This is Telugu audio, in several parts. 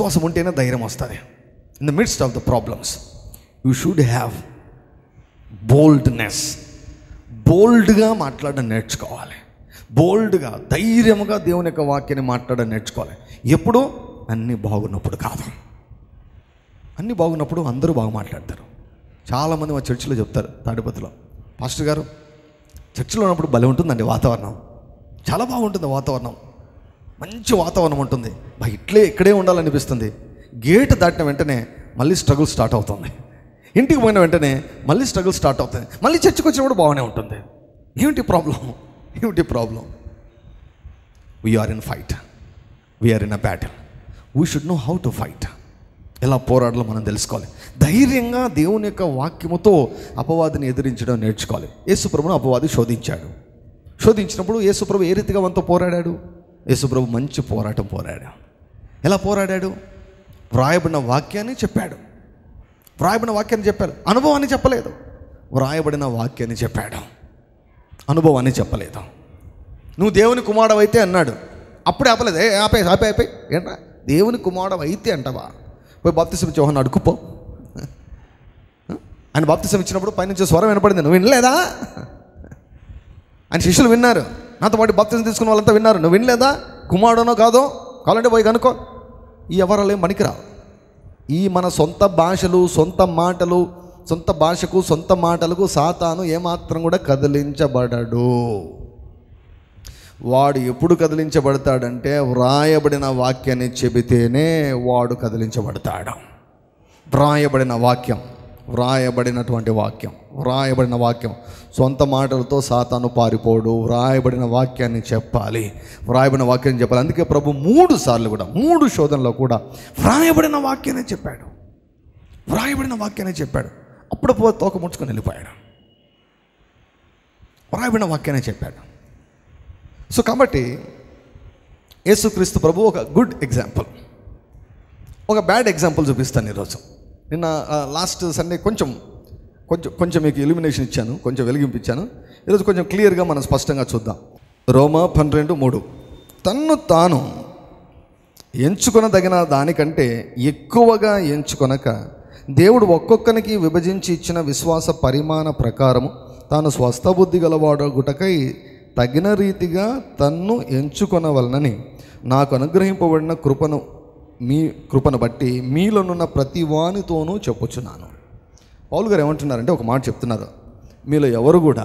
విశ్వాసం ఉంటేనే ధైర్యం వస్తుంది in the midst of the problems you should have boldness బోల్డ్గా మాట్లాడడం నేర్చుకోవాలి బోల్డ్గా ధైర్యముగా దేవుని యొక్క వాక్యాన్ని మాట్లాడడం నేర్చుకోవాలి ఎప్పుడు అన్నీ బాగున్నప్పుడు కాదు అన్నీ బాగున్నప్పుడు అందరూ బాగా మాట్లాడతారు చాలామంది మా చర్చిలో చెప్తారు తాడిపత్రిలో పాస్టర్ గారు చర్చిలో ఉన్నప్పుడు భలే ఉంటుందండి వాతావరణం చాలా బాగుంటుంది వాతావరణం మంచి వాతావరణం ఉంటుంది బా ఇట్లే ఇక్కడే ఉండాలనిపిస్తుంది గేట్ దాటిన వెంటనే మళ్ళీ స్ట్రగుల్ స్టార్ట్ అవుతుంది ఇంటికి పోయిన వెంటనే మళ్ళీ స్ట్రగుల్ స్టార్ట్ అవుతుంది మళ్ళీ చర్చికి వచ్చినప్పుడు బాగానే ఉంటుంది ఏమిటి ప్రాబ్లం ఏమిటి problem we are in fight we are in a battle we should know how to fight ఎలా పోరాడాలో మనం తెలుసుకోవాలి ధైర్యంగా దేవుని యొక్క వాక్యముతో అపవాదిని ఎదిరించడం నేర్చుకోవాలి యేసుప్రభును అపవాది శోధించాడు శోధించినప్పుడు యేసుప్రభు ఏ రీతిగా మనతో పోరాడాడు యేసుప్రభు మంచి పోరాటం పోరాడాడు ఎలా పోరాడాడు వ్రాయబడిన వాక్యాన్ని చెప్పాడు వ్రాయబడిన వాక్యాన్ని చెప్పాడు అనుభవాన్ని చెప్పలేదు వ్రాయబడిన వాక్యాన్ని చెప్పాడు అనుభవాన్ని చెప్పలేదు నువ్వు దేవుని కుమారుడవైతే అన్నాడు అప్పుడే ఆపలేదు ఏ ఆపే ఆపే ఆపే ఏంట్రా దేవుని కుమారుడు అయితే అంటవా పోయి బాప్తిసం ఇచ్చేవాడిని అడుక్కుపో ఆయన బాప్తిసం ఇచ్చినప్పుడు పైనుంచి స్వరం వినపడింది నువ్వు వినలేదా ఆయన శిష్యులు విన్నారు నాతో పాటు బాప్తిసం తీసుకున్న వాళ్ళంతా విన్నారు నువ్వు వినలేదా కుమారుడనో కాదో కావాలంటే పోయి కనుక్కో ఈ ఎవరాలు ఏం పనికిరావు ఈ మన సొంత భాషలు సొంత మాటలు సొంత భాషకు సొంత మాటలకు సాతాను ఏమాత్రం కూడా కదిలించబడడు వాడు ఎప్పుడు కదిలించబడతాడంటే వ్రాయబడిన వాక్యాన్ని చెబితేనే వాడు కదిలించబడతాడు వ్రాయబడిన వాక్యం వ్రాయబడినటువంటి వాక్యం వ్రాయబడిన వాక్యం సొంత మాటలతో సాతాను పారిపోడు వ్రాయబడిన వాక్యాన్ని చెప్పాలి వ్రాయబడిన వాక్యాన్ని చెప్పాలి అందుకే ప్రభు మూడు సార్లు కూడా మూడు శోధనలో కూడా వ్రాయబడిన వాక్యాన్ని చెప్పాడు వ్రాయబడిన వాక్యాన్ని చెప్పాడు అప్పుడు పో తోక ముడుచుకొని వెళ్ళిపోయాడు వ్రాయబడిన వాక్యాన్ని చెప్పాడు సో కాబట్టి యేసుక్రీస్తు ప్రభు ఒక గుడ్ ఎగ్జాంపుల్ ఒక బ్యాడ్ ఎగ్జాంపుల్ చూపిస్తాను ఈరోజు నిన్న లాస్ట్ సండే కొంచెం కొంచెం కొంచెం మీకు ఇల్యూమినేషన్ ఇచ్చాను కొంచెం వెలిగింపించాను ఈరోజు కొంచెం క్లియర్గా మనం స్పష్టంగా చూద్దాం రోమా పన్నెండు మూడు తన్ను తాను ఎంచుకొనదగిన దానికంటే ఎక్కువగా ఎంచుకొనక దేవుడు ఒక్కొక్కనికి విభజించి ఇచ్చిన విశ్వాస పరిమాణ ప్రకారము తాను స్వస్థబుద్ధి గలవాడగుటకై తగిన రీతిగా తన్ను ఎంచుకొనవలనని నాకు అనుగ్రహింపబడిన కృపను మీ కృపను బట్టి మీలోనున్న ప్రతి వానితోనూ చెప్పుచున్నాను పౌలు గారు ఏమంటున్నారంటే ఒక మాట చెప్తున్నారు మీలో ఎవరు కూడా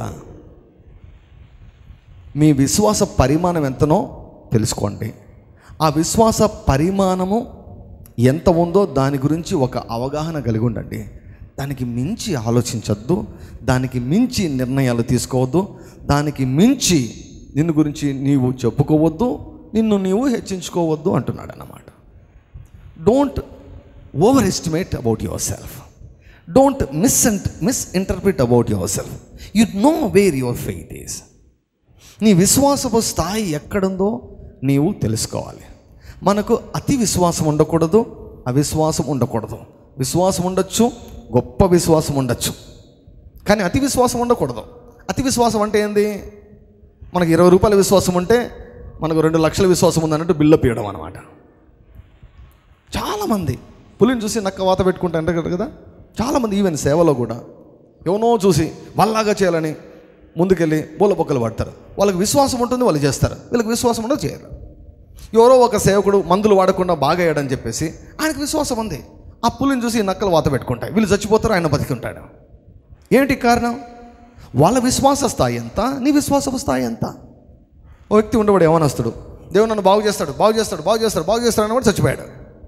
మీ విశ్వాస పరిమాణం ఎంతనో తెలుసుకోండి ఆ విశ్వాస పరిమాణము ఎంత ఉందో దాని గురించి ఒక అవగాహన కలిగి ఉండండి దానికి మించి ఆలోచించొద్దు దానికి మించి నిర్ణయాలు తీసుకోవద్దు దానికి మించి నిన్ను గురించి నీవు చెప్పుకోవద్దు నిన్ను నీవు హెచ్చించుకోవద్దు అంటున్నాడు అన్నమాట don't overestimate about yourself don't miss misinterpret about yourself you know where your faith is నీ విశ్వాసపు స్థాయి ఎక్కడుందో నీవు తెలుసుకోవాలి మనకు అతి విశ్వాసం ఉండకూడదు అవిశ్వాసం ఉండకూడదు విశ్వాసం ఉండొచ్చు గొప్ప విశ్వాసం ఉండొచ్చు కానీ అతి విశ్వాసం ఉండకూడదు అతి విశ్వాసం అంటే ఏంది మనకి ఇరవై రూపాయల విశ్వాసం ఉంటే మనకు రెండు లక్షల విశ్వాసం ఉందన్నట్టు బిల్డప్ ఇవ్వడం అనమాట చాలామంది పులిని చూసి నక్క వాత పెట్టుకుంటా అంటారు కదా చాలామంది ఈవెన్ సేవలో కూడా ఎవనో చూసి వాళ్ళలాగా చేయాలని ముందుకెళ్ళి బోల బొక్కలు పడతారు వాళ్ళకి విశ్వాసం ఉంటుంది వాళ్ళు చేస్తారు వీళ్ళకి విశ్వాసం ఉండదు చేయరు ఎవరో ఒక సేవకుడు మందులు వాడకుండా బాగా అయ్యాడని చెప్పేసి ఆయనకు విశ్వాసం ఉంది ఆ పులిని చూసి ఈ నక్కలు వాత పెట్టుకుంటాయి వీళ్ళు చచ్చిపోతారు ఆయన బతికుంటాడు ఏంటి కారణం వాళ్ళ విశ్వాస స్థాయి ఎంత నీ విశ్వాసపు స్థాయి ఎంత ఓ వ్యక్తి ఉండేవాడు ఏమనొస్తాడు దేవుడు నన్ను బాగు చేస్తాడు బాగు చేస్తాడు బాగు చేస్తాడు బాగు చేస్తాడు అని కూడా చచ్చిపోయాడు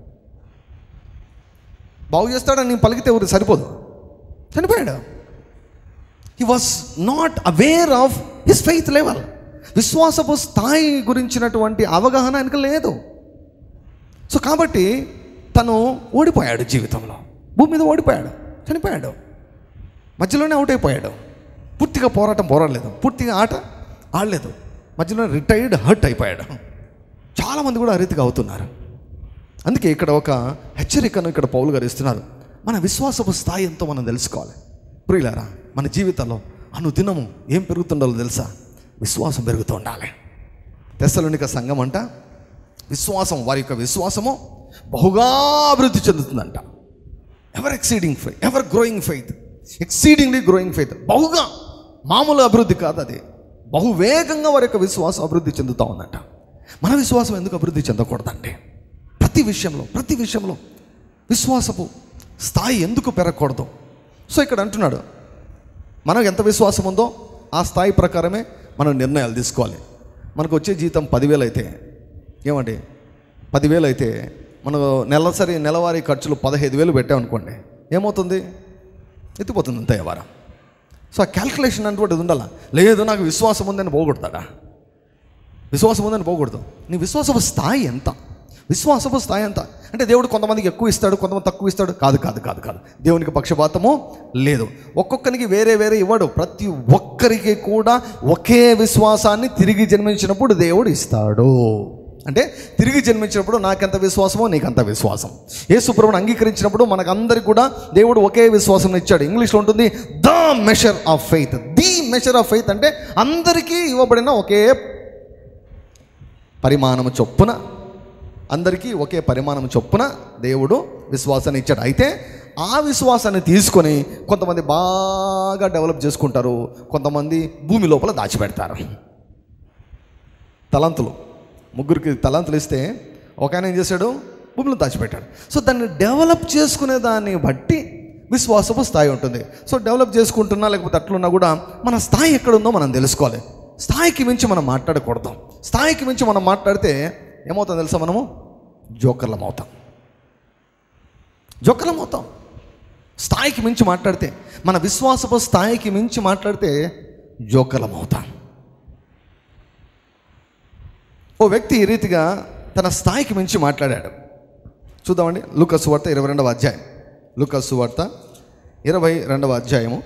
బాగు చేస్తాడని నేను పలికితే ఎవరు సరిపోదు చనిపోయాడు he was not aware of his faith level విశ్వాసపు స్థాయి గురించినటువంటి అవగాహన ఆయనకు లేదు సో కాబట్టి తను ఓడిపోయాడు జీవితంలో భూమి మీద ఓడిపోయాడు చనిపోయాడు మధ్యలోనే అవుట్ అయిపోయాడు పూర్తిగా పోరాటం పోరాడలేదు పూర్తిగా ఆట ఆడలేదు మధ్యలో రిటైర్డ్ హర్ట్ అయిపోయాడు చాలామంది కూడా ఆ రీతిగా అవుతున్నారు అందుకే ఇక్కడ ఒక హెచ్చరికను ఇక్కడ పౌలు గారు ఇస్తున్నారు మన విశ్వాసపు స్థాయి ఎంతో మనం తెలుసుకోవాలి ప్రియులారా మన జీవితంలో అనుదినము ఏం పెరుగుతుండాలో తెలుసా విశ్వాసం పెరుగుతూ ఉండాలి తెస్సలోనిక సంఘం అంట విశ్వాసం వారి యొక్క విశ్వాసము బహుగా అభివృద్ధి చెందుతుందంట ever exceeding faith ever growing faith exceedingly growing faith బహుగా మామూలు అభివృద్ధి కాదు అది బహు వేగంగా వారి యొక్క విశ్వాసం అభివృద్ధి చెందుతూ ఉందంట మన విశ్వాసం ఎందుకు అభివృద్ధి చెందకూడదండి ప్రతి విషయంలో ప్రతి విషయంలో విశ్వాసపు స్థాయి ఎందుకు పెరగకూడదు సో ఇక్కడ అంటున్నాడు మనకు ఎంత విశ్వాసం ఉందో ఆ స్థాయి ప్రకారమే మనం నిర్ణయాలు తీసుకోవాలి మనకు వచ్చే జీతం పదివేలు అయితే ఏమండి పదివేలు అయితే మనం నెలసరి నెలవారీ ఖర్చులు పదహైదు వేలు పెట్టామనుకోండి ఏమవుతుంది ఎత్తిపోతుంది అంతే వారం సో ఆ క్యాల్కులేషన్ అటువంటిది ఉండాలా లేదు నాకు విశ్వాసం ఉందని పోగొడతాడా విశ్వాసం ఉందని పోకూడదు నీ విశ్వాసపు స్థాయి ఎంత విశ్వాసపు స్థాయి ఎంత అంటే దేవుడు కొంతమందికి ఎక్కువ ఇస్తాడు కొంతమంది తక్కువ ఇస్తాడు కాదు కాదు కాదు కాదు దేవునికి పక్షపాతము లేదు ఒక్కొక్కరికి వేరే వేరే ఇవ్వడు ప్రతి ఒక్కరికి కూడా ఒకే విశ్వాసాన్ని తిరిగి జన్మించినప్పుడు దేవుడు ఇస్తాడు అంటే తిరిగి జన్మించినప్పుడు నాకెంత విశ్వాసమో నీకంత విశ్వాసం యేసుప్రభుని అంగీకరించినప్పుడు మనకందరికి కూడా దేవుడు ఒకే విశ్వాసం ఇచ్చాడు ఇంగ్లీష్లో ఉంటుంది the measure of faith the measure of faith అంటే అందరికీ ఇవ్వబడిన ఒకే పరిమాణము చొప్పున అందరికీ ఒకే పరిమాణం చొప్పున దేవుడు విశ్వాసాన్ని ఇచ్చాడు అయితే ఆ విశ్వాసాన్ని తీసుకొని కొంతమంది బాగా డెవలప్ చేసుకుంటారు కొంతమంది భూమి లోపల దాచిపెడతారు తలంతులు ముగ్గురికి తలంతులు ఇస్తే ఒక ఆయన ఏం చేశాడు భూమిలో దాచిపెట్టాడు సో దాన్ని డెవలప్ చేసుకునే దాన్ని బట్టి విశ్వాసపు స్థాయి ఉంటుంది సో డెవలప్ చేసుకుంటున్నా లేకపోతే అట్లున్నా కూడా మన స్థాయి ఎక్కడుందో మనం తెలుసుకోవాలి స్థాయికి మించి మనం మాట్లాడకూడదు స్థాయికి మించి మనం మాట్లాడితే ఏమవుతుందో తెలుసా మనము జోకర్లం అవుతాం జోకర్లం అవుతాం స్థాయికి మించి మాట్లాడితే మన విశ్వాసపు స్థాయికి మించి మాట్లాడితే జోకర్లం అవుతాం ఓ వ్యక్తి ఈ రీతిగా తన స్థాయికి మించి మాట్లాడాడు చూద్దామండి లూకస్ వార్త ఇరవై రెండవ అధ్యాయం లూకస్ వార్త ఇరవై రెండవ అధ్యాయము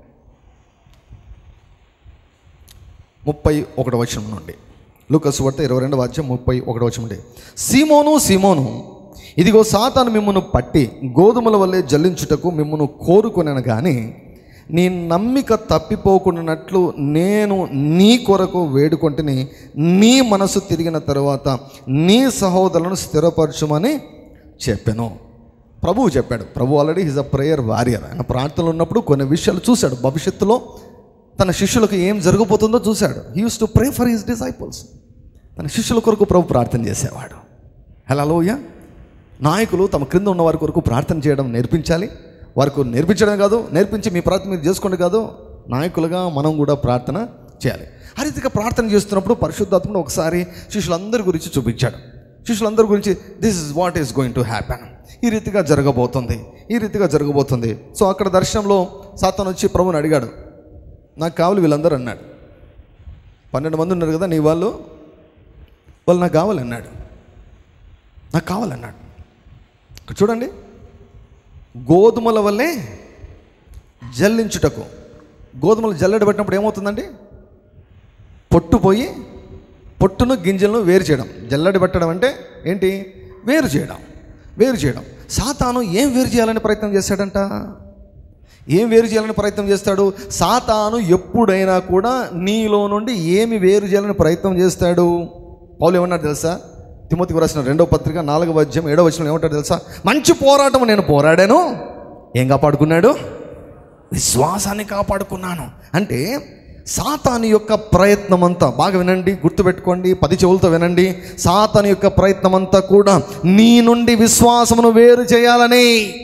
ముప్పై ఒకటి వచనం నుండి లూకస్ వార్త ఇరవై రెండవ అధ్యాయం ముప్పై ఒకటి వచనం నుండి సీమోను సీమోను ఇదిగో సాతాను మిమ్మను పట్టి గోధుమల వల్లే జల్లించుటకు మిమ్మను కోరుకొనను కానీ నీ నమ్మిక తప్పిపోకుండానట్లు నేను నీ కొరకు వేడుకొంటిని నీ మనసు తిరిగిన తరువాత నీ సహోదరులను స్థిరపరచుమని చెప్పాను ప్రభువు చెప్పాడు ప్రభు already his a prayer warrior ఆయన ప్రార్థనలు ఉన్నప్పుడు కొన్ని విషయాలు చూశాడు భవిష్యత్తులో తన శిష్యులకు ఏం జరగబోతుందో చూశాడు he use to pray for his disciples తన శిష్యుల కొరకు ప్రభు ప్రార్థన చేసేవాడు హలోయ నాయకులు తమ క్రింద ఉన్న వారి కొరకు ప్రార్థన చేయడం నేర్పించాలి వారికి నేర్పించడం కాదు నేర్పించి మీ ప్రార్థన మీరు చేసుకోండి కాదు నాయకులుగా మనం కూడా ప్రార్థన చేయాలి ఆ రీతిగా ప్రార్థన చేస్తున్నప్పుడు పరిశుద్ధాత్ముడు ఒకసారి శిష్యులందరి గురించి చూపించాడు శిష్యులందరి గురించి this is what is going to happen ఈ రీతిగా జరగబోతుంది ఈ రీతిగా జరగబోతుంది సో అక్కడ దర్శనంలో సాతాను వచ్చి ప్రభుని అడిగాడు నాకు కావాలి వీళ్ళందరూ అన్నాడు పన్నెండు మంది ఉన్నారు కదా నీ వాళ్ళు వాళ్ళు నాకు కావాలన్నాడు నాకు కావాలన్నాడు ఇక్కడ చూడండి గోధుమల వల్లే జల్లించుటకు గోధుమలు జల్లెడ పెట్టినప్పుడు ఏమవుతుందండి పొట్టు పోయి పొట్టును గింజలను వేరు చేయడం జల్లెడ పెట్టడం అంటే ఏంటి వేరు చేయడం వేరు చేయడం సాతాను ఏం వేరు చేయాలని ప్రయత్నం చేశాడంట ఏం వేరు చేయాలని ప్రయత్నం చేస్తాడు సాతాను ఎప్పుడైనా కూడా నీలో నుండి ఏమి వేరు చేయాలని ప్రయత్నం చేస్తాడు పౌలు ఏమన్నాడు తెలుసా తిమోతికి రాసిన రెండవ పత్రిక నాలుగవ అధ్యాయం ఏడవ వచ్చిన ఏమంటాడు తెలుసా మంచి పోరాటం నేను పోరాడాను ఏం కాపాడుకున్నాడు విశ్వాసాన్ని కాపాడుకున్నాను అంటే సాతాని యొక్క ప్రయత్నం అంతా బాగా వినండి గుర్తుపెట్టుకోండి పది చెవులతో వినండి సాతాని యొక్క ప్రయత్నం అంతా కూడా నీ నుండి విశ్వాసమును వేరు చేయాలని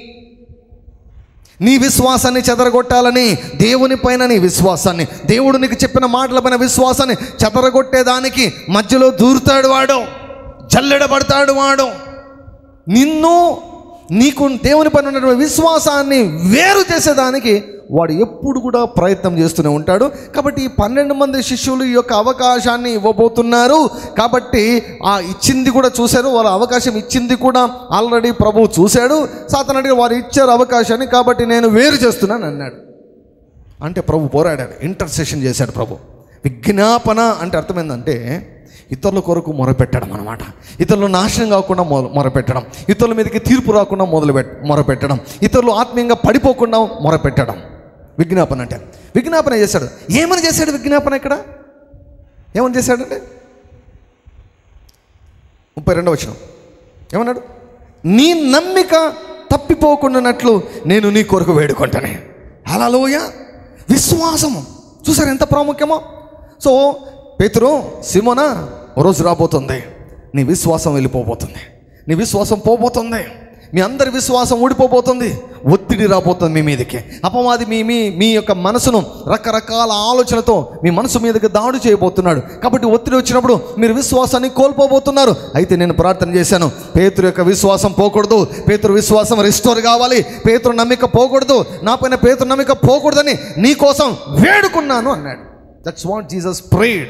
నీ విశ్వాసాన్ని చెదరగొట్టాలని దేవుని పైన నీ విశ్వాసాన్ని దేవుడు నీకు చెప్పిన మాటల పైన విశ్వాసాన్ని చెదరగొట్టేదానికి మధ్యలో దూరుతాడు వాడు జల్లెడబడతాడు వాడు నిన్ను నీకు దేవుని పైన ఉన్నటువంటి విశ్వాసాన్ని వేరు చేసేదానికి వాడు ఎప్పుడు కూడా ప్రయత్నం చేస్తూనే ఉంటాడు కాబట్టి ఈ పన్నెండు మంది శిష్యులు ఈ యొక్క అవకాశాన్ని ఇవ్వబోతున్నారు కాబట్టి ఆ ఇచ్చింది కూడా చూశారు వాళ్ళ అవకాశం ఇచ్చింది కూడా ఆల్రెడీ ప్రభువు చూశాడు సాతనడిగా వారు ఇచ్చారు అవకాశాన్ని కాబట్టి నేను వేరు చేస్తున్నాను అన్నాడు అంటే ప్రభు పోరాడాడు ఇంటర్సెషన్ చేశాడు ప్రభు విజ్ఞాపన అంటే అర్థమైందంటే ఇతరుల కొరకు మొరపెట్టడం అనమాట ఇతరులు నాశనం కాకుండా మొ మొరపెట్టడం ఇతరుల మీదకి తీర్పు రాకుండా మొదలు పెట్ మొరపెట్టడం ఇతరులు ఆత్మీయంగా పడిపోకుండా మొరపెట్టడం విజ్ఞాపన అంటే విజ్ఞాపన చేశాడు ఏమని చేశాడు విజ్ఞాపన ఇక్కడ ఏమని చేశాడంటే ముప్పై రెండవ వచ్చిన ఏమన్నాడు నీ నమ్మిక తప్పిపోకుండానట్లు నేను నీ కొరకు వేడుకుంటానే హలోయ విశ్వాసము చూసారు ఎంత ప్రాముఖ్యమో సో పేతురు సిమోన ఓ రోజు రాబోతుంది నీ విశ్వాసం వెళ్ళిపోబోతుంది నీ విశ్వాసం పోబోతుంది మీ అందరి విశ్వాసం ఊడిపోబోతుంది ఒత్తిడి రాబోతుంది మీ మీదకి అపవాది మీ మీ మీ యొక్క మనసును రకరకాల ఆలోచనలతో మీ మనసు మీదకి దాడి చేయబోతున్నాడు కాబట్టి ఒత్తిడి వచ్చినప్పుడు మీరు విశ్వాసాన్ని కోల్పోబోతున్నారు అయితే నేను ప్రార్థన చేశాను పేతురు యొక్క విశ్వాసం పోకూడదు పేతురు విశ్వాసం రిస్టోర్ కావాలి పేతురు నమ్మిక పోకూడదు నా పైన పేతురు నమ్మిక పోకూడదని నీ కోసం వేడుకున్నాను అన్నాడు దట్స్ వాట్ జీసస్ ప్రేడ్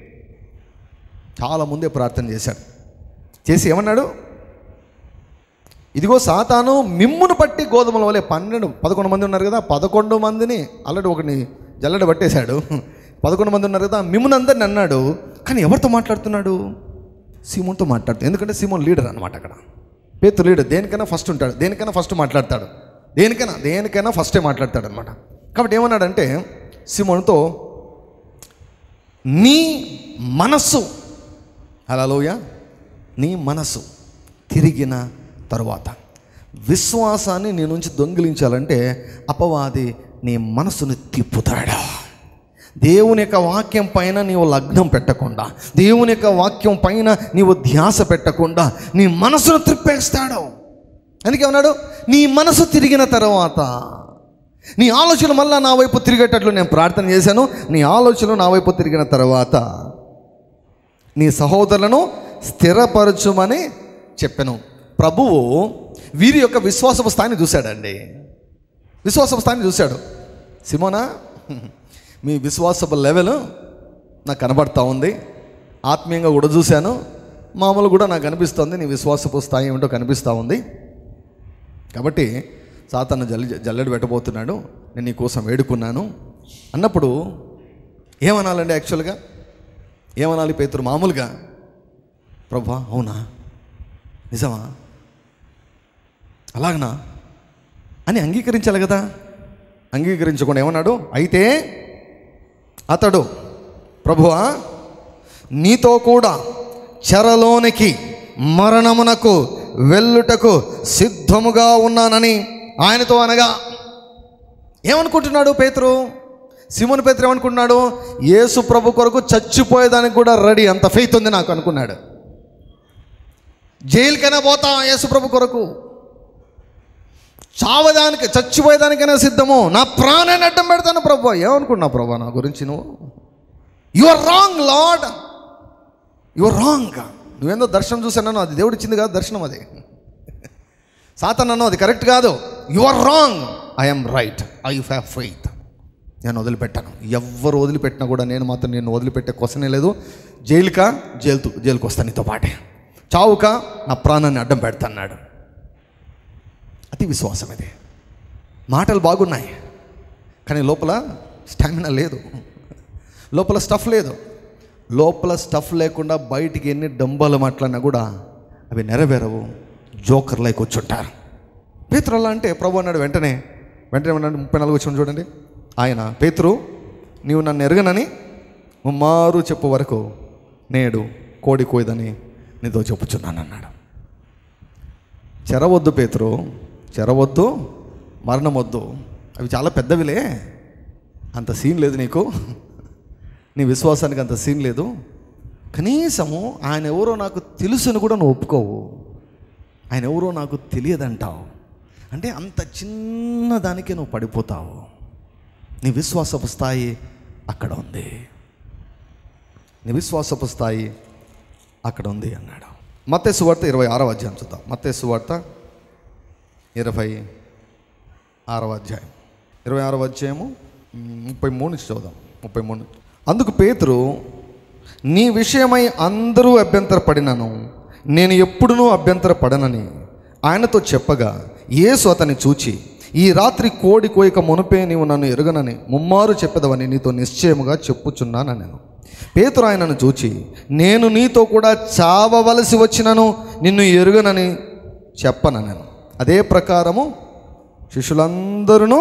చాలా ముందే ప్రార్థన చేశాడు చేసి ఏమన్నాడు ఇదిగో సాతాను మిమ్మును పట్టి గోధుమల వలె పన్నెండు పదకొండు మంది ఉన్నారు కదా పదకొండు మందిని ఆల్రెడీ ఒకటి జల్లెడ పట్టేశాడు పదకొండు మంది ఉన్నారు కదా మిమ్మును అందరిని అన్నాడు కానీ ఎవరితో మాట్లాడుతున్నాడు సీమోన్తో మాట్లాడుతాడు ఎందుకంటే సీమోన్ లీడర్ అనమాట అక్కడ పేతు లీడర్ దేనికైనా ఫస్ట్ ఉంటాడు దేనికైనా ఫస్ట్ మాట్లాడతాడు దేనికైనా దేనికైనా ఫస్టే మాట్లాడతాడు అనమాట కాబట్టి ఏమన్నాడంటే సీమోన్తో నీ మనస్సు హలోయ నీ మనసు తిరిగిన తరువాత విశ్వాసాన్ని నీ నుంచి దొంగిలించాలంటే అపవాది నీ మనసును తిప్పుతాడు దేవుని యొక్క వాక్యం పైన నీవు లగ్నం పెట్టకుండా దేవుని యొక్క వాక్యం పైన నీవు ధ్యాస పెట్టకుండా నీ మనసును త్రిప్పేస్తాడు అందుకే అన్నాడు నీ మనసు తిరిగిన తర్వాత నీ ఆలోచన మళ్ళా నా వైపు తిరిగేటట్లు నేను ప్రార్థన చేశాను నీ ఆలోచన నా వైపు తిరిగిన తర్వాత నీ సహోదరులను స్థిరపరచుమని చెప్పాను ప్రభువు వీరి యొక్క విశ్వాసపు స్థాయిని చూశాడండి విశ్వాసపు స్థాయిని చూశాడు సిమోనా మీ విశ్వాసపు లెవెల్ నాకు కనబడతా ఉంది ఆత్మీయంగా కూడా చూశాను మామూలు కూడా నాకు కనిపిస్తుంది నీ విశ్వాసపు స్థాయి ఏమిటో కనిపిస్తూ ఉంది కాబట్టి సాతాను జల్లి జల్లెడు పెట్టబోతున్నాడు నేను నీ కోసం వేడుకున్నాను అన్నప్పుడు ఏమనాలండి యాక్చువల్గా ఏమనాలి పేతురు మామూలుగా ప్రభా అవునా నిజమా అలాగనా అని అంగీకరించాలి కదా అంగీకరించకుండా ఏమన్నాడు అయితే అతడు ప్రభువా నీతో కూడా చెరలోనికి మరణమునకు వెళ్ళుటకు సిద్ధముగా ఉన్నానని ఆయనతో అనగా ఏమనుకుంటున్నాడు పేతురు సిమోన్ పేతురు ఏమనుకుంటున్నాడు యేసు ప్రభు కొరకు చచ్చిపోయేదానికి కూడా రెడీ అంత ఫెయిత్ ఉంది నాకు అనుకున్నాడు జైలుకైనా పోతా యేసు ప్రభు కొరకు చావదానికి చచ్చిపోయేదానికైనా సిద్ధము నా ప్రాణాన్ని అడ్డం పెడతాను ప్రభు ఏమనుకున్నావు ప్రభు నా గురించి నువ్వు you are wrong lord you are wrong నువ్వేందో దర్శనం చూసాను అది దేవుడు ఇచ్చింది కాదు దర్శనం అది సాతనన్ను అది కరెక్ట్ కాదు you are wrong I'm right I have faith నేను వదిలిపెట్టాను ఎవరు వదిలిపెట్టినా కూడా నేను మాత్రం నేను వదిలిపెట్టే క్వశ్చనే లేదు జైలుకా జైలు జైలుకి వస్తాను నీతో పాటే చావుక నా ప్రాణాన్ని అడ్డం పెడతాన్నాడు అతి విశ్వాసం ఇది మాటలు బాగున్నాయి కానీ లోపల స్టామినా లేదు లోపల స్టఫ్ లేదు లోపల స్టఫ్ లేకుండా బయటికి ఎన్ని డంబాలు మాట్లాడినా కూడా అవి నెరవేరవు జోకర్లై కూర్చుంటారు పేతురు అలా అంటే ప్రభు అన్నాడు వెంటనే వెంటనే అన్నాడు ముప్పై నాలుగు వచ్చిన చూడండి ఆయన పేతురు నీవు నన్ను ఎరగనని ముమ్మారు చెప్పు వరకు నేడు కోడి కోయదని నీతో చెప్పుచున్నాను అన్నాడు చెరవద్దు పేతురు చెరవద్దు మరణం వద్దు అవి చాలా పెద్దవిలే అంత సీన్ లేదు నీకు నీ విశ్వాసానికి అంత సీన్ లేదు కనీసము ఆయన ఎవరో నాకు తెలుసుని కూడా నువ్వు ఒప్పుకోవు ఆయన ఎవరో నాకు తెలియదంటావు అంటే అంత చిన్న దానికే నువ్వు పడిపోతావు నీ విశ్వాసపు స్థాయి అక్కడ ఉంది నీ విశ్వాసపు స్థాయి అక్కడ ఉంది అన్నాడు మత్తేసు వార్త ఇరవై ఆరవ అధ్యాయం చూద్దాం మత్తేసు వార్త ఇరవై ఆరవ అధ్యాయం ఇరవై ఆరవ అధ్యాయము మ్, ముప్పై మూడు నుంచి చూద్దాం ముప్పై మూడు నుంచి. అందుకు పేతురు నీ విషయమై అందరూ అభ్యంతరపడినను నేను ఎప్పుడునూ అభ్యంతరపడనని ఆయనతో చెప్పగా యేసు అతన్ని చూచి ఈ రాత్రి కోడి కోయక మునుపే నీవు నన్ను ఎరుగనని ముమ్మారు చెప్పదవని నీతో నిశ్చయముగా చెప్పుచున్నాను నేను పేతురు ఆయనను చూచి నేను నీతో కూడా చావవలసి వచ్చినను నిన్ను ఎరుగనని చెప్పను నేను అదే ప్రకారము శిష్యులందరూ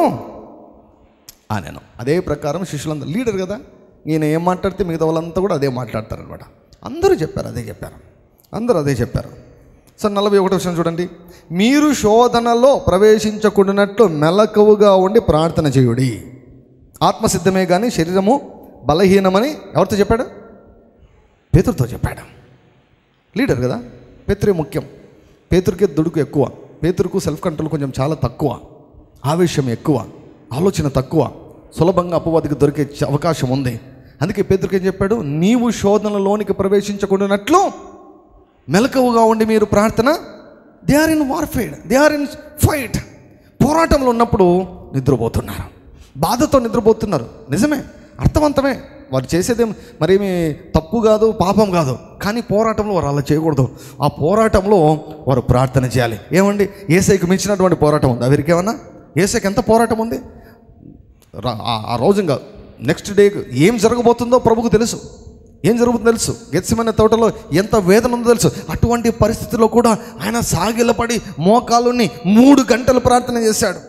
ఆనాను అదే ప్రకారం శిష్యులందరూ లీడర్ కదా ఈయన ఏం మాట్లాడితే మిగతా వాళ్ళంతా కూడా అదే మాట్లాడతారనమాట అందరూ చెప్పారు అదే చెప్పారు అందరూ అదే చెప్పారు సో నలభై ఒకటి వచ్చిన చూడండి మీరు శోధనలో ప్రవేశించకుండానట్లు మెలకువగా ఉండి ప్రార్థన చేయుడి ఆత్మసిద్ధమే కానీ శరీరము బలహీనమని ఎవరితో చెప్పాడు పేతురుతో చెప్పాడు లీడర్ కదా పేతురే ముఖ్యం పేతురికే దుడుకు ఎక్కువ పేతురుకు సెల్ఫ్ కంట్రోల్ కొంచెం చాలా తక్కువ ఆవేశం ఎక్కువ ఆలోచన తక్కువ సులభంగా అపవాదికి దొరికే చ- అవకాశం ఉంది అందుకే పేతురికి ఏం చెప్పాడు నీవు శోధనలోనికి ప్రవేశించకుండానట్లు మెలకువగా ఉండి మీరు ప్రార్థన they are in warfare they are in fight పోరాటంలో ఉన్నప్పుడు నిద్రపోతున్నారు బాధతో నిద్రపోతున్నారు నిజమే అర్థవంతమే వారు చేసేదేం మరేమి తప్పు కాదు పాపం కాదు కానీ పోరాటంలో వారు అలా చేయకూడదు ఆ పోరాటంలో వారు ప్రార్థన చేయాలి ఏమండి ఏసైకి మించినటువంటి పోరాటం ఉంది వీరికి ఏమన్నా ఏసైకి ఎంత పోరాటం ఉంది రా- ఆ- ఆ రోజు ఇంకా నెక్స్ట్ డే ఏం జరగబోతుందో ప్రభుకు తెలుసు ఏం జరుగుతుందో తెలుసు గెత్సిమనే తోటలో ఎంత వేదన ఉందో తెలుసు అటువంటి పరిస్థితిలో కూడా ఆయన సాగిలపడి మోకాలుని మూడు గంటలు ప్రార్థన చేశాడు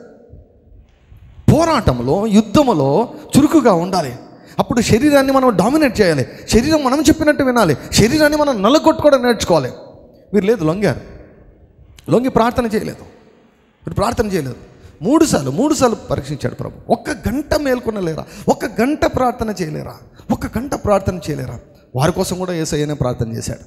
పోరాటంలో యుద్ధములో చురుకుగా ఉండాలి అప్పుడు శరీరాన్ని మనం డామినేట్ చేయాలి శరీరం మనం చెప్పినట్టు వినాలి శరీరాన్ని మనం నలగొట్టుకోవడం నేర్చుకోవాలి మీరు లేదు లొంగారు లొంగి ప్రార్థన చేయలేదు మీరు ప్రార్థన చేయలేదు మూడు సార్లు మూడు సార్లు పరీక్షించాడు ప్రభు ఒక్క గంట మేల్కొనలేరా ఒక్క గంట ప్రార్థన చేయలేరా ఒక్క గంట ప్రార్థన చేయలేరా వారి కోసం కూడా ఏసయ్యనే ప్రార్థన చేశాడు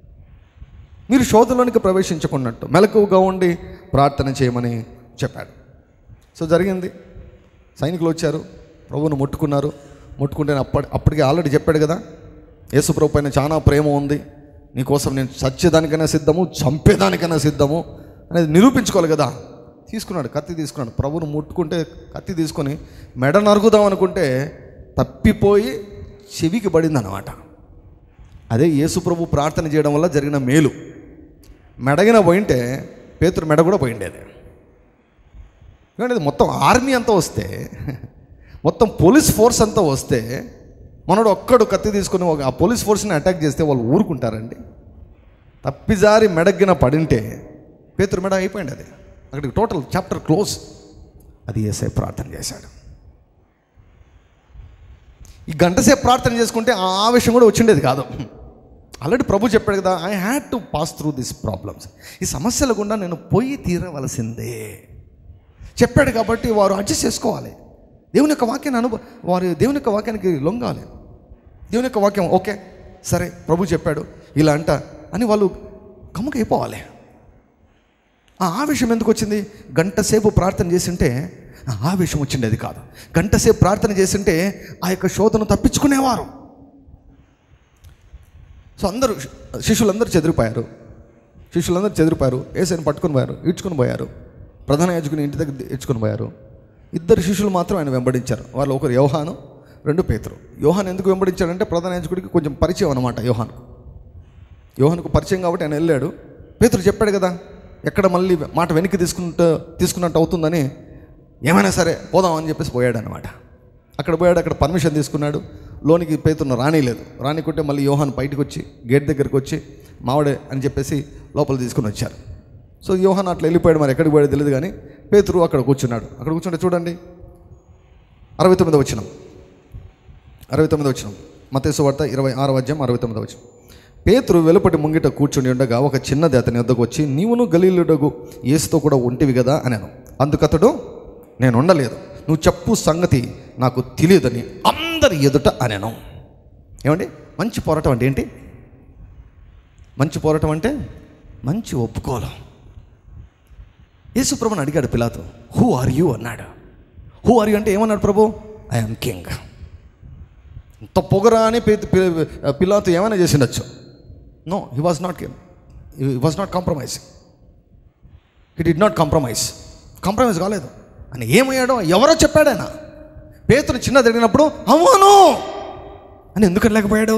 మీరు శోధనలోనికి ప్రవేశించుకున్నట్టు మెలకువగా ఉండి ప్రార్థన చేయమని చెప్పాడు సో జరిగింది సైనికులు వచ్చారు ప్రభువును ముట్టుకున్నారు ముట్టుకుంటే అప్పటి అప్పటికే ఆల్రెడీ చెప్పాడు కదా యేసు ప్రభు పైన చాలా ప్రేమ ఉంది నీకోసం నేను చచ్చేదానికైనా సిద్ధము చంపేదానికైనా సిద్ధము అనేది నిరూపించుకోవాలి కదా తీసుకున్నాడు కత్తి తీసుకున్నాడు ప్రభువును ముట్టుకుంటే కత్తి తీసుకొని మెడ నరుగుదాం అనుకుంటే తప్పిపోయి చెవికి పడింది అన్నమాట అదే యేసు ప్రభు ప్రార్థన చేయడం వల్ల జరిగిన మేలు మెడగిన పోయింటే పేతురు మెడ కూడా పోయిండేది ఎందుకంటే ఇది మొత్తం ఆర్మీ అంతా వస్తే మొత్తం పోలీస్ ఫోర్స్ అంతా వస్తే మనోడు ఒక్కడు కత్తి తీసుకుని ఒక- ఆ పోలీస్ ఫోర్స్ని అటాక్ చేస్తే వాళ్ళు ఊరుకుంటారండి తప్పిజారి మెడగ్గిన పడింటే పేతురు మెడ అయిపోయింది అది అక్కడికి టోటల్ చాప్టర్ క్లోజ్ అది ఏసై ప్రార్థన చేశాడు ఈ గంట సేపు ప్రార్థన చేసుకుంటే ఆ ఆవేశం కూడా వచ్చిండేది కాదు ఆల్రెడీ ప్రభు చెప్పాడు కదా I had to pass through this problems ఈ సమస్యల గుండా నేను పోయి తీరవలసిందే చెప్పాడు కాబట్టి వారు అడ్జస్ట్ చేసుకోవాలి దేవుని యొక్క వాక్యాన్ని అనుభవ వారు దేవుని యొక్క వాక్యానికి లొంగాలి దేవుని యొక్క వాక్యం ఓకే సరే ప్రభు చెప్పాడు ఇలా అంట అని వాళ్ళు కమ్ముకైపోవాలి ఆ ఆవేశం ఎందుకు వచ్చింది గంట సేపు ప్రార్థన చేసింటే ఆ ఆవేశం వచ్చిండేది కాదు గంట సేపు ప్రార్థన చేసింటే ఆ యొక్క శోధను తప్పించుకునేవారు సో అందరూ శిష్యులందరూ చెదిరిపోయారు శిష్యులందరూ చెదిరిపోయారు ఏసైని పట్టుకొని పోయారు ఈడ్చుకొని పోయారు ప్రధాన యాజకుని ఇంటి దగ్గర ఈడ్చుకొని పోయారు ఇద్దరు శిష్యులు మాత్రం ఆయన వెంబడించారు వాళ్ళు ఒకరు యోహాను రెండు పేతురు యోహాన్ ఎందుకు వెంబడించాడంటే ప్రధాన యాజకుడికి కొంచెం పరిచయం అనమాట యోహాన్కు యోహానుకు పరిచయం కాబట్టి ఆయన వెళ్ళాడు పేతురు చెప్పాడు కదా ఎక్కడ మళ్ళీ మాట వెనక్కి తీసుకుంటూ తీసుకున్నట్టు అవుతుందని ఏమైనా సరే పోదాం అని చెప్పేసి పోయాడు అనమాట అక్కడ పోయాడు అక్కడ పర్మిషన్ తీసుకున్నాడు లోనికి పేతున్న రానిలేదు రానికుంటే మళ్ళీ యోహాన్ బయటకు వచ్చి గేట్ దగ్గరికి వచ్చి మావడే అని చెప్పేసి లోపల తీసుకుని వచ్చారు సో యోహాన్ అట్లా వెళ్ళిపోయాడు మరి ఎక్కడికి పోయాడో తెలియదు కానీ పేతురు అక్కడ కూర్చున్నాడు అక్కడ కూర్చుంటే చూడండి అరవై తొమ్మిది వచ్చినాం అరవై తొమ్మిది వచ్చినాం మతేసు వార్త ఇరవై ఆరో అధ్యాయం అరవై తొమ్మిది వచ్చినాం పేతురు వెలుపటి ముంగిట కూర్చుని ఉండగా ఒక చిన్నది అతని వద్దకు వచ్చి నీవును గలీలుడగు ఏసుతో కూడా ఉంటివి కదా అనేను అందుకతడు నేను ఉండలేదు నువ్వు చెప్పు సంగతి నాకు తెలియదని అందరి ఎదుట అనేను ఏమండి మంచి పోరాటం అంటే ఏంటి మంచి పోరాటం అంటే మంచి ఒప్పుకోలం యేసు ప్రభుని అడిగాడు పిలాతో హూ ఆర్ యూ అన్నాడు హూ ఆర్ యూ అంటే ఏమన్నాడు ప్రభు ఐఎమ్ కింగ్ ఇంత పొగరా అని పి- పి- పిలాతో ఏమైనా చేసిండొచ్చు no he was not he was not compromise he did not compromise compromise కాలేదు అని ఏమయ్యాడో ఎవరో చెప్పాడు ఆయన పేతురు చిన్నది అడిగినప్పుడు అవును అని ఎందుకు లేకపోయాడు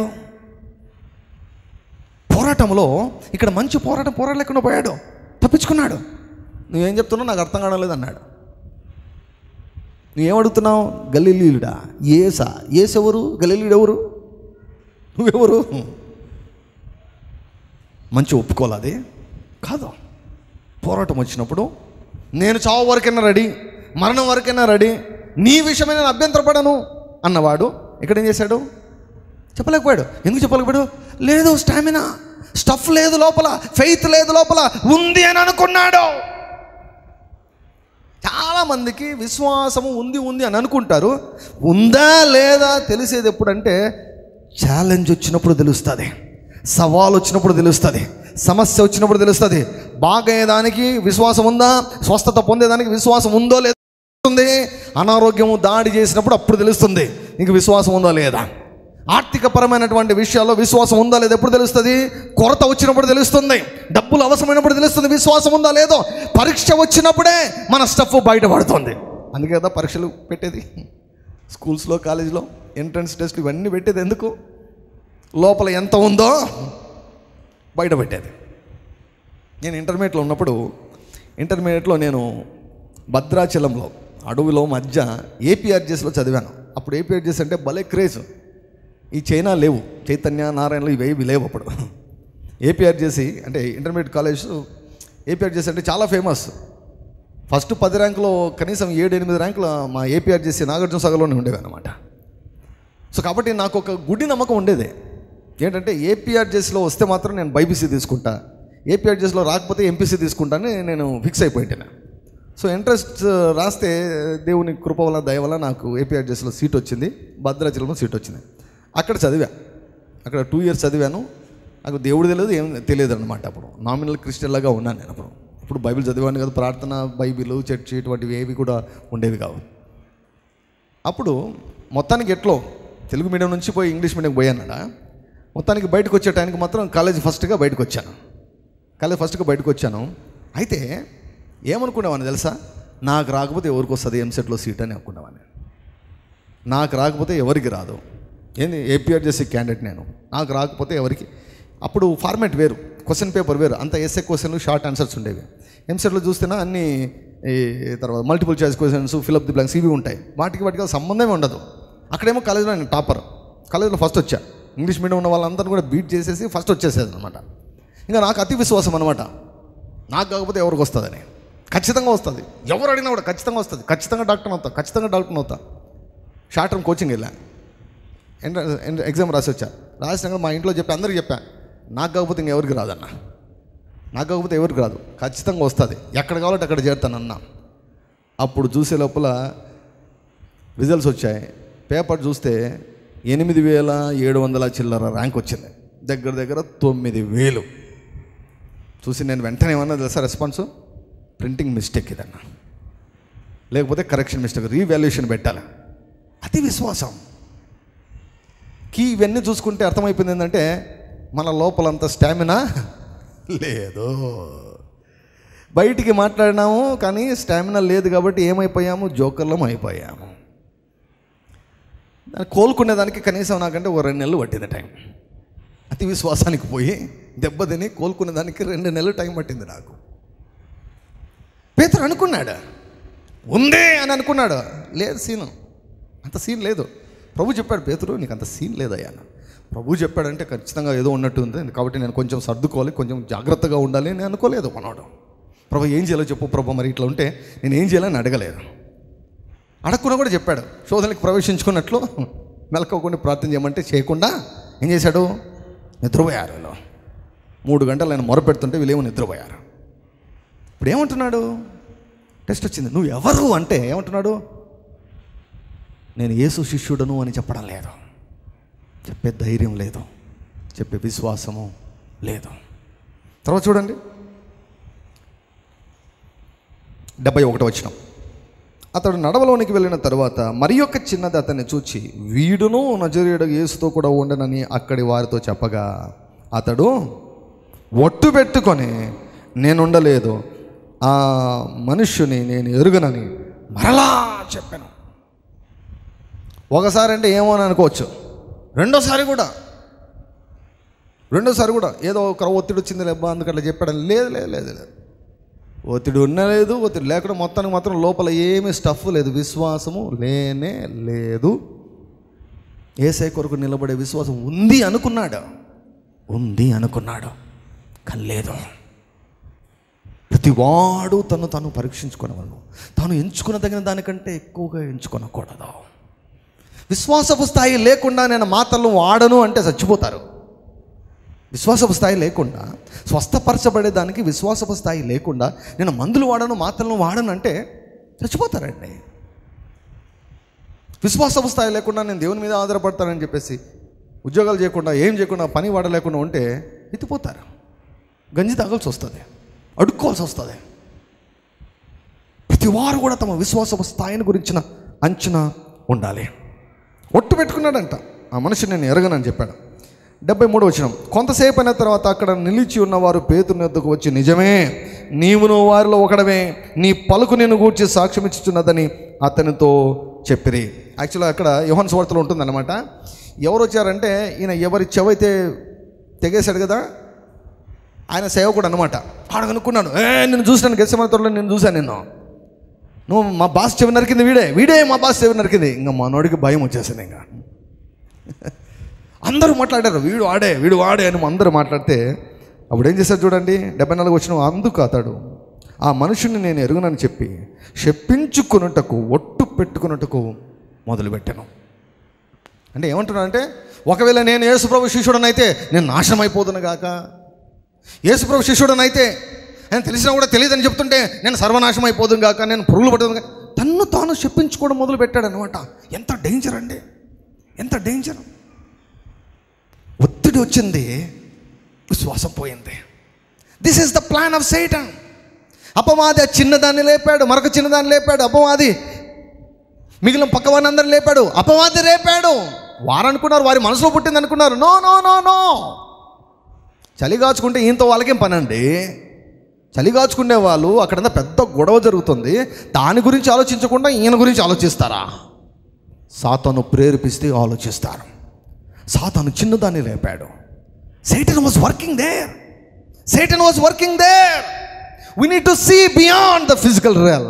పోరాటంలో ఇక్కడ మంచి పోరాటం పోరాడలేకుండా పోయాడు తప్పించుకున్నాడు నువ్వేం చెప్తున్నావు నాకు అర్థం కావడం అన్నాడు నువ్వేం అడుగుతున్నావు గలీలీయుడా ఏసా ఏసెవరు గలీలీయుడు ఎవరు నువ్వెవరు మంచి ఒప్పుకోవాలి అది కాదు పోరాటం వచ్చినప్పుడు నేను చావు వరకైనా రెడీ మరణం వరకైనా రెడీ నీ విషయమే నేను అభ్యంతరపడను అన్నవాడు ఇక్కడ ఏం చేశాడు చెప్పలేకపోయాడు ఎందుకు చెప్పలేకపోయాడు లేదు స్టామినా స్టఫ్ లేదు లోపల ఫెయిత్ లేదు లోపల ఉంది అని అనుకున్నాడు చాలామందికి విశ్వాసము ఉంది ఉంది అని అనుకుంటారు ఉందా లేదా తెలిసేది ఎప్పుడంటే ఛాలెంజ్ వచ్చినప్పుడు తెలుస్తుంది సవాల్ వచ్చినప్పుడు తెలుస్తుంది సమస్య వచ్చినప్పుడు తెలుస్తుంది బాగయ్యేదానికి విశ్వాసం ఉందా స్వస్థత పొందేదానికి విశ్వాసం ఉందో లేదో తెలుస్తుంది అనారోగ్యము దాడి చేసినప్పుడు అప్పుడు తెలుస్తుంది ఇంక విశ్వాసం ఉందో లేదా ఆర్థికపరమైనటువంటి విషయాల్లో విశ్వాసం ఉందా లేదా ఎప్పుడు తెలుస్తుంది కొరత వచ్చినప్పుడు తెలుస్తుంది డబ్బులు అవసరమైనప్పుడు తెలుస్తుంది విశ్వాసం ఉందా లేదో పరీక్ష వచ్చినప్పుడే మన స్టఫ్ బయటపడుతుంది అందుకే కదా పరీక్షలు పెట్టేది స్కూల్స్లో కాలేజీలో ఎంట్రన్స్ టెస్ట్లు ఇవన్నీ పెట్టేది ఎందుకు లోపల ఎంత ఉందో బయట పెట్టేది నేను ఇంటర్మీడియట్లో ఉన్నప్పుడు ఇంటర్మీడియట్లో నేను భద్రాచలంలో అడవిలో మధ్య ఏపీఆర్జెస్లో చదివాను అప్పుడు ఏపీఆర్జెస్ అంటే భలే క్రేజ్ ఈ చైనా లేవు చైతన్య నారాయణలు ఇవేవి లేవు అప్పుడు ఏపీఆర్జేసి అంటే ఇంటర్మీడియట్ కాలేజ్ ఏపీఆర్జేసి అంటే చాలా ఫేమస్ ఫస్ట్ పది ర్యాంకులో కనీసం ఏడు ఎనిమిది ర్యాంకులు మా ఏపీఆర్జేసి నాగార్జున సాగర్లోనే ఉండేవి అనమాట సో కాబట్టి నాకు ఒక గుడి నమ్మకం ఉండేది ఏంటంటే ఏపీఆర్జెస్లో వస్తే మాత్రం నేను బైపీసీ తీసుకుంటా ఏపీఆర్జెస్లో రాకపోతే ఎంపీసీ తీసుకుంటానని నేను ఫిక్స్ అయిపోయింటాను సో ఇంట్రెస్ట్ రాస్తే దేవుని కృప వల్ల దయ వల్ల నాకు ఏపీఆర్జెస్లో సీట్ వచ్చింది భద్రాచలంలో సీట్ వచ్చింది అక్కడ చదివా అక్కడ టూ ఇయర్స్ చదివాను నాకు దేవుడు తెలియదు ఏం తెలియదు అనమాట అప్పుడు నామినల్ క్రిస్టియన్ లాగా ఉన్నాను నేను అప్పుడు ఇప్పుడు బైబిల్ చదివాను కదా ప్రార్థన బైబిల్ చర్చి ఇటువంటివి ఏవి కూడా ఉండేవి కావు అప్పుడు మొత్తానికి ఎట్లో తెలుగు మీడియం నుంచి పోయి ఇంగ్లీష్ మీడియం పోయానడా మొత్తానికి బయటకు వచ్చే టైంకి మాత్రం కాలేజ్ ఫస్ట్గా బయటకు వచ్చాను కాలేజ్ ఫస్ట్గా బయటకు వచ్చాను అయితే ఏమనుకునేవాడిని తెలుసా నాకు రాకపోతే ఎవరికి వస్తుంది ఎంసెట్లో సీట్ అని అనుకునేవాడిని నాకు రాకపోతే ఎవరికి రాదు ఏంది ఏపీఆర్జెస్సీ క్యాండిడేట్ నేను నాకు రాకపోతే ఎవరికి అప్పుడు ఫార్మాట్ వేరు క్వశ్చన్ పేపర్ వేరు అంత ఎస్ఏ క్వశ్చన్లు షార్ట్ ఆన్సర్స్ ఉండేవి ఎంసెట్లో చూస్తేనా అన్ని ఈ తర్వాత multiple choice questions fill up the blanks ఇవి ఉంటాయి వాటికి వాటికి సంబంధమే ఉండదు అక్కడేమో కాలేజ్లో నేను టాపర్ కాలేజ్లో ఫస్ట్ వచ్చా ఇంగ్లీష్ మీడియం ఉన్న వాళ్ళందరూ కూడా బీట్ చేసేసి ఫస్ట్ వచ్చేసేది అనమాట ఇంకా నాకు అతి విశ్వాసం అనమాట నాకు కాకపోతే ఎవరికి వస్తుందని ఖచ్చితంగా వస్తుంది ఎవరు అడిగినా కూడా ఖచ్చితంగా వస్తుంది ఖచ్చితంగా డాక్టర్ అవుతా ఖచ్చితంగా డాక్టర్ అవుతా షార్ట్ టర్మ్ కోచింగ్ వెళ్ళా ఎంట్ర ఎంట్ర- ఎగ్జామ్ రాసి వచ్చా రాసినాక మా ఇంట్లో చెప్పి అందరికి చెప్పా నాకు కాకపోతే ఇంకెవరికి రాదన్న నాకు కాకపోతే ఎవరికి రాదు ఖచ్చితంగా వస్తుంది ఎక్కడ కావాలంటే అక్కడ చేరుతానన్న అప్పుడు చూసే లోపల రిజల్ట్స్ వచ్చాయి పేపర్ చూస్తే ఎనిమిది వేల ఏడు వందల చిల్లర ర్యాంక్ వచ్చింది దగ్గర దగ్గర తొమ్మిది వేలు చూసి నేను వెంటనే ఏమన్నా తెలుసా రెస్పాన్స్ ప్రింటింగ్ మిస్టేక్ ఇదన్నా లేకపోతే కరెక్షన్ మిస్టేక్ రీవాల్యుయేషన్ పెట్టాలి అతి విశ్వాసం కీ ఇవన్నీ చూసుకుంటే అర్థమైపోయింది ఏంటంటే మన లోపలంత స్టామినా లేదు బయటికి మాట్లాడినాము కానీ స్టామినా లేదు కాబట్టి ఏమైపోయాము జోకర్లం అయిపోయాము దాన్ని కోలుకునేదానికి కనీసం నాకంటే ఒక రెండు నెలలు పట్టింది టైం అతి విశ్వాసానికి పోయి దెబ్బతిని కోలుకునేదానికి రెండు నెలలు టైం పట్టింది నాకు పేతురు అనుకున్నాడు ఉందే అని అనుకున్నాడు లేదు సీను అంత సీన్ లేదు ప్రభు చెప్పాడు పేతురు నీకు అంత సీన్ లేదయ్యా అన్న. ప్రభు చెప్పాడంటే ఖచ్చితంగా ఏదో ఉన్నట్టు ఉంది కాబట్టి నేను కొంచెం సర్దుకోవాలి కొంచెం జాగ్రత్తగా ఉండాలి అని అనుకోలేదు మనోడు ప్రభు ఏం చేయాలో చెప్పు ప్రభు మరి ఇట్లా ఉంటే నేను ఏం చేయాలని అడగలేదు అడగకుండా కూడా చెప్పాడు శోధనకి ప్రవేశించుకున్నట్లు మెలకోకుండా ప్రార్థన చేయమంటే చేయకుండా ఏం చేశాడు నిద్రపోయారు వీళ్ళు మూడు గంటలు ఆయన మొరపెడుతుంటే వీళ్ళేమో నిద్రపోయారు ఇప్పుడు ఏమంటున్నాడు టెస్ట్ వచ్చింది నువ్వు ఎవరు అంటే ఏమంటున్నాడు నేను యేసు శిష్యుడను అని చెప్పడం లేదు చెప్పే ధైర్యం లేదు చెప్పే విశ్వాసము లేదు తర్వాత చూడండి డెబ్బై ఒకటి వచ్చిన అతడు నడవలోనికి వెళ్ళిన తర్వాత మరి యొక్క చిన్నది అతన్ని చూచి వీడును నజరేయుడు యేసుతో కూడా ఉండనని అక్కడి వారితో చెప్పగా అతడు ఒట్టు పెట్టుకొని నేను ఉండలేదు ఆ మనుష్యుని నేను ఎరుగనని మరలా చెప్పాను ఒకసారి అంటే ఏమో అని అనుకోవచ్చు రెండోసారి కూడా రెండోసారి కూడా ఏదో ఒక ఒత్తిడి వచ్చింది లేబ్బా అందుకు అట్లా చెప్పాడని లేదు లేదు లేదు లేదు ఒత్తిడి ఉన్నలేదు ఒత్తిడి లేకుండా మొత్తానికి మాత్రం లోపల ఏమీ స్టఫ్ లేదు విశ్వాసము లేనే లేదు ఏసై కొరకు నిలబడే విశ్వాసం ఉంది అనుకున్నాడు ఉంది అనుకున్నాడు కానీ లేదు ప్రతివాడు తను తను పరీక్షించుకునేవాడు తాను ఎంచుకున్న తగిన దానికంటే ఎక్కువగా ఎంచుకొనకూడదు విశ్వాసపు స్థాయి లేకుండా నేను మాటలు వాడను అంటే చచ్చిపోతారు విశ్వాసపు స్థాయి లేకుండా స్వస్థపరచబడేదానికి విశ్వాసపు స్థాయి లేకుండా నేను మందులు వాడను మాత్రలను వాడను అంటే చచ్చిపోతారండి విశ్వాసపు స్థాయి లేకుండా నేను దేవుని మీద ఆధారపడతానని చెప్పేసి ఉద్యోగాలు చేయకుండా ఏం చేయకుండా పని వాడలేకుండా ఉంటే ఎత్తిపోతారు గంజి తాగాల్సి వస్తుంది అడుక్కోవాల్సి వస్తుంది ప్రతి వారు కూడా తమ విశ్వాసపు స్థాయిని గురించిన అంచనా ఉండాలి ఒట్టు పెట్టుకున్నాడంట ఆ మనిషి నేను ఎరగనని చెప్పాడు డెబ్బై మూడు వచ్చిన కొంతసేపు అయిన తర్వాత అక్కడ నిలిచి ఉన్నవారు పేతుని వద్దకు వచ్చి నిజమే నీవును వారిలో ఒకడవే నీ పలుకు నేను గూర్చి సాక్ష్యం ఇచ్చుచున్నదని అతనితో చెప్పిరి యాక్చువల్గా అక్కడ యోహన్ స్వార్తలో ఉంటుందన్నమాట ఎవరు వచ్చారంటే ఈయన ఎవరి చెవైతే తెగేశాడు కదా ఆయన సేవకుడు అనమాట ఆడ కనుక్కున్నాడు ఏ నేను చూసినాను గెస్సమతలో నేను చూశాను నిన్ను నువ్వు మా బాస్ చెవి నరికింది వీడే వీడే మా బాస్ చెవి నరికింది ఇంకా మనోడికి భయం వచ్చేసింది ఇంకా అందరూ మాట్లాడారు వీడు ఆడే వీడు వాడే అని అందరూ మాట్లాడితే అప్పుడు ఏం చేశారు చూడండి డెబ్బై నాలుగు వచ్చిన అందుకు అతడు ఆ మనుషుని నేను ఎరుగునని చెప్పి చెప్పించుకున్నటకు ఒట్టు పెట్టుకున్నట్టుకు మొదలుపెట్టాను అంటే ఏమంటున్నానంటే ఒకవేళ నేను యేసుప్రభు శిష్యుడనైతే నేను నాశనం అయిపోతున్నా గాక యేసుప్రభు శిష్యుడనైతే నేను తెలిసినా కూడా తెలియదని చెప్తుంటే నేను సర్వనాశనం అయిపోదును గాక నేను పురుగులు పట్టదు గాక తన్ను తాను చెప్పించుకోవడం మొదలు పెట్టాడు అనమాట ఎంత డేంజర్ అండి ఎంత డేంజర్ ఒత్తిడి వచ్చింది విశ్వాసం పోయింది this is the plan of Satan అపవాది ఆ చిన్నదాన్ని లేపాడు మరొక చిన్నదాన్ని లేపాడు అపవాది మిగిలిన పక్కవాడిని అందరిని లేపాడు అపవాది రేపాడు వారు అనుకున్నారు వారి మనసులో పుట్టింది అనుకున్నారు నో నో నో నో చలి కాచుకుంటే ఈయంతో వాళ్ళకేం పని అండి చలి కాచుకునే వాళ్ళు అక్కడంతా పెద్ద గొడవ జరుగుతుంది దాని గురించి ఆలోచించకుండా ఈయన గురించి ఆలోచిస్తారా సాతాను ప్రేరేపిస్తే ఆలోచిస్తారు సాతాను చిన్నదాన్ని లేపాడు Satan was working there Satan was working there we need to see beyond the physical real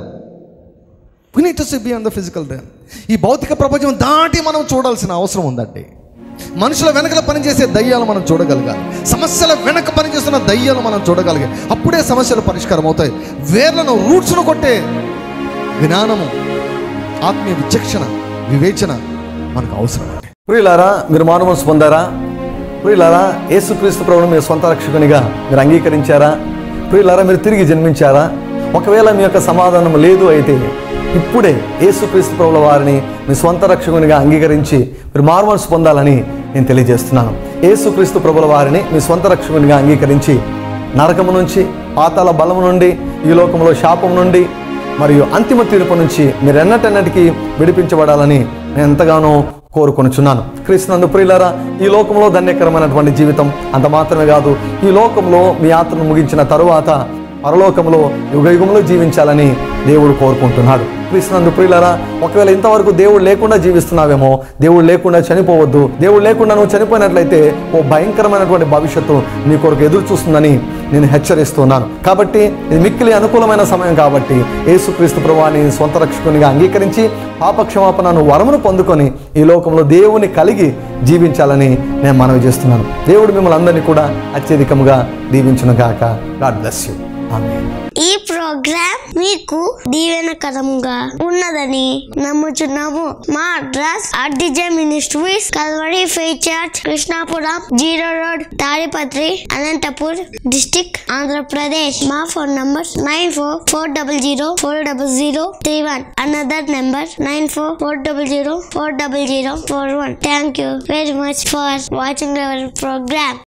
we need to see beyond the physical real ఈ భౌతిక ప్రపంచం దాటి మనం చూడాల్సిన అవసరం ఉందండి మనుషుల వెనకల పనిచేసే దయ్యాలు మనం చూడగలగాలి సమస్యల వెనక పనిచేస్తున్న దయ్యాలు మనం చూడగలిగాలి అప్పుడే సమస్యలు పరిష్కారం అవుతాయి వేర్లను రూట్స్ను కొట్టే జ్ఞానము ఆత్మీయ విచక్షణ వివేచన మనకు అవసరం అండి ప్రియులారా మీరు మానవస్ పొందారా ప్రియులారా యేసుక్రీస్తు ప్రభువును మీ సొంత రక్షకునిగా మీరు అంగీకరించారా ప్రియులారా మీరు తిరిగి జన్మించారా ఒకవేళ మీ యొక్క సమాధానం లేదు అయితే ఇప్పుడే యేసుక్రీస్తు ప్రభుల వారిని మీ స్వంత రక్షకునిగా అంగీకరించి మీరు మారుమనసు పొందాలని నేను తెలియజేస్తున్నాను యేసుక్రీస్తు ప్రభుల వారిని మీ స్వంత రక్షకునిగా అంగీకరించి నరకము నుంచి పాతాల బలము నుండి ఈ లోకంలో శాపం నుండి మరియు అంతిమ తీర్పు నుంచి మీరు ఎన్నటెన్నటికీ విడిపించబడాలని నేను ఎంతగానో కోరుకొనుచున్నాను క్రీస్తునందు ప్రియులారా ఈ లోకంలో ధన్యకరమైనటువంటి జీవితం అంత మాత్రమే కాదు ఈ లోకంలో మీ యాత్రను ముగించిన తరువాత పరలోకంలో యుగయుగంలో జీవించాలని దేవుడు కోరుకుంటున్నాడు క్రీస్తునందు ప్రియులారా ఒకవేళ ఇంతవరకు దేవుడు లేకుండా జీవిస్తున్నావేమో దేవుడు లేకుండా చనిపోవద్దు దేవుడు లేకుండా నువ్వు చనిపోయినట్లయితే ఓ భయంకరమైనటువంటి భవిష్యత్తు నీ కొరకు ఎదురు చూస్తుందని నేను హెచ్చరిస్తున్నాను కాబట్టి ఇది మిక్కిలి అనుకూలమైన సమయం కాబట్టి యేసుక్రీస్తు ప్రభువాని సొంత రక్షకునిగా అంగీకరించి పాపక్షమాపణను వరమును పొందుకొని ఈ లోకంలో దేవుని కలిగి జీవించాలని నేను మనవి చేస్తున్నాను దేవుడు మిమ్మల్ని అందరినీ కూడా అత్యధికముగా దీవించును గాక గాడ్ బ్లెస్ యూ ఆమేన్ ఈ ప్రోగ్రాం మీకు దీవెనకరంగా ఉన్నదని నమ్ముచున్నాము మా address RDJ ministries Calvary faith church Krishnapuram zero road Tadipatri Anantapur district Andhra Pradesh మా phone number nine four four double zero four double zero three one another number nine four four double zero four double zero four one thank you very much for watching our programme